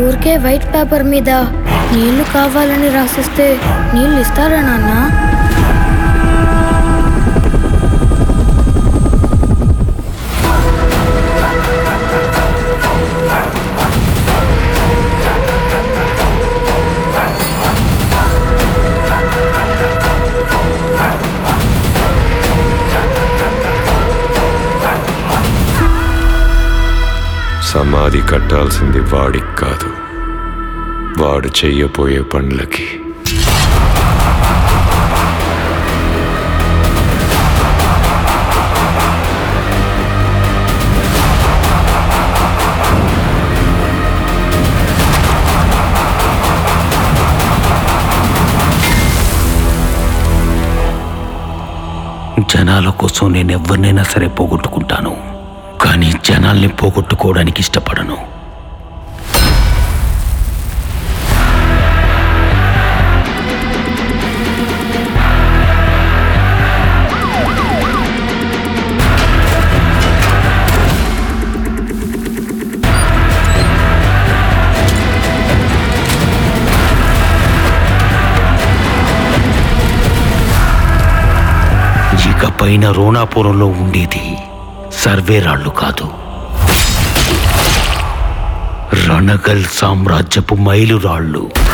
ఊరికే white paper మీద నీళ్లు కావాలని రాసిస్తే నీళ్ళు ఇస్తారా నాన్న సమాధి కట్టాల్సింది వాడికి కాదు వాడు చెయ్యబోయే పనులకి జనాల కోసం నేను ఎవరినైనా సరే పోగొట్టుకుంటాను కానీ జనాల్ని పోగొట్టుకోవడానికి ఇష్టపడను ఇక పైన రోణాపురంలో ఉండేది సర్వేరాళ్ళు కాదు రణగల్ సామ్రాజ్యపు మైలురాళ్ళు